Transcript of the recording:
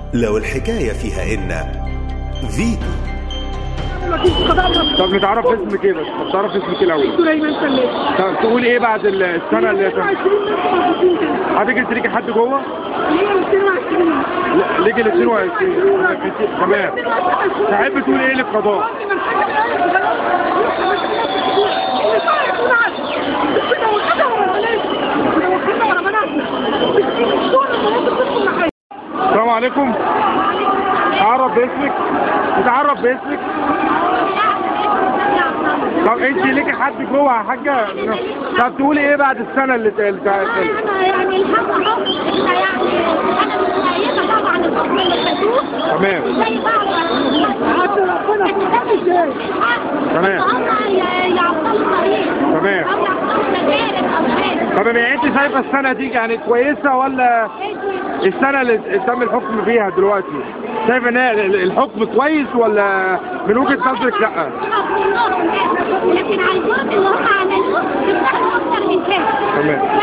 لو الحكاية فيها إن فيتو طب نتعرف اسمك ايه بس طب تعرف اسمك ايه الاول سليمان سلام طب تقول ايه بعد السنه اللي تم 20 ناس موجودين كده حضرتك انت ليكي حد جوه هي 220 لا، ليكي ال 22 تمام تحب تقول ايه للقضاء السلام عليكم تعرف باسمك نتعرف باسمك طب انت ليكي حد جوه يا حاجه طب تقولي ايه بعد السنه اللي اللي انا يعني الحق حب احنا يعني انا متخيله طبعا الحكم اللي خدوه تمام زي بعض تمام. هم يعطلوا الطريق تمام. او يعطلوا تجارب او حاجه طب يعني انت شايفه السنه دي يعني كويسه ولا السنه اللي تم الحكم فيها دلوقتي شايفه ان هي الحكم كويس ولا من وجهه نظرك لا لكن عايزين اللي هم عملوه يفتحوا اكتر من كده تمام